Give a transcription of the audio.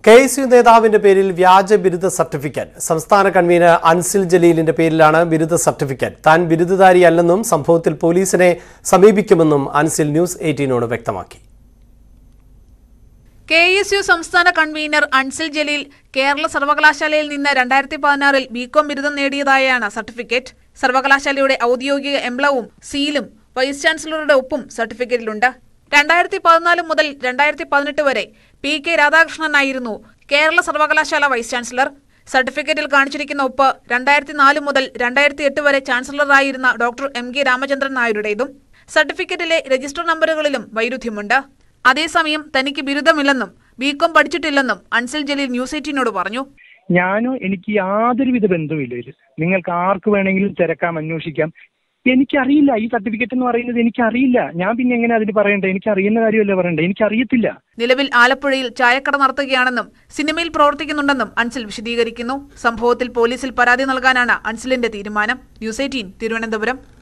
K S U നേതാവിന്റെ പേരിൽ വ്യാജ ബിരുദ സർട്ടിഫിക്കറ്റ് സംസ്ഥാന കൺവീനർ അൻസിൽ ജലീലിന്റെ പേരിലാണ് ബിരുദ സർട്ടിഫിക്കറ്റ് താൻ ബിരുദധാരിയല്ലെന്നും സംഭവത്തിൽ പോലീസിനെ സമീപിക്കുമെന്നും അൻസിൽ ന്യൂസ് എയ്റ്റീനോട് വ്യക്തമാക്കി കെ എസ് യു സംസ്ഥാന കൺവീനർ അൻസിൽ ജലീൽ കേരള സർവകലാശാലയിൽ നിന്ന് രണ്ടായിരത്തി പതിനാറിൽ ബികോം ബിരുദം നേടിയതായാണ് സർട്ടിഫിക്കറ്റ് സർവകലാശാലയുടെ ഔദ്യോഗിക എംബ്ലവും സീലും വൈസ് ചാൻസലറുടെ ഒപ്പും സർട്ടിഫിക്കറ്റിലുണ്ട് രണ്ടായിരത്തി പതിനാല് മുതൽ രണ്ടായിരത്തി പതിനെട്ട് വരെ പി കെ രാധാകൃഷ്ണനായിരുന്നു കേരള സർവകലാശാല വൈസ് ചാൻസലർ സർട്ടിഫിക്കറ്റിൽ കാണിച്ചിരിക്കുന്ന ഒപ്പ് രണ്ടായിരത്തി നാല് മുതൽ രണ്ടായിരത്തി എട്ട് വരെ ചാൻസലറായിരുന്ന ഡോക്ടർ എം കെ രാമചന്ദ്രൻ നായരുടേതും സർട്ടിഫിക്കറ്റിലെ രജിസ്റ്റർ നമ്പറുകളിലും വൈരുദ്ധ്യമുണ്ട് അതേസമയം തനിക്ക് ബിരുദമില്ലെന്നും ബികോം പഠിച്ചിട്ടില്ലെന്നും അൻസൽ ജലീൽ ന്യൂസ് എയ്റ്റീനോട് പറഞ്ഞു ഞാനോ എനിക്ക് യാതൊരുവിധ ബന്ധവുമില്ല ഇതിൽ നിങ്ങൾക്ക് ആർക്ക് വേണമെങ്കിലും തിരക്കാം അന്വേഷിക്കാം എനിക്കറിയില്ല ഈ സർട്ടിഫിക്കറ്റ് എന്ന് പറയുന്നത് എനിക്കറിയില്ല ഞാൻ പിന്നെ എങ്ങനെ അതിന് പറയണ്ടേ എനിക്ക് അറിയുന്ന കാര്യമല്ലേ പറയണ്ടേ എനിക്കറിയത്തില്ല നിലവിൽ ആലപ്പുഴയിൽ ചായക്കട നടത്തുകയാണെന്നും സിനിമയിൽ പ്രവർത്തിക്കുന്നുണ്ടെന്നും അൻസിൽ വിശദീകരിക്കുന്നു സംഭവത്തിൽ പോലീസിൽ പരാതി നൽകാനാണ് അൻസിലിന്റെ തീരുമാനം ന്യൂസ് എയ്റ്റീൻ തിരുവനന്തപുരം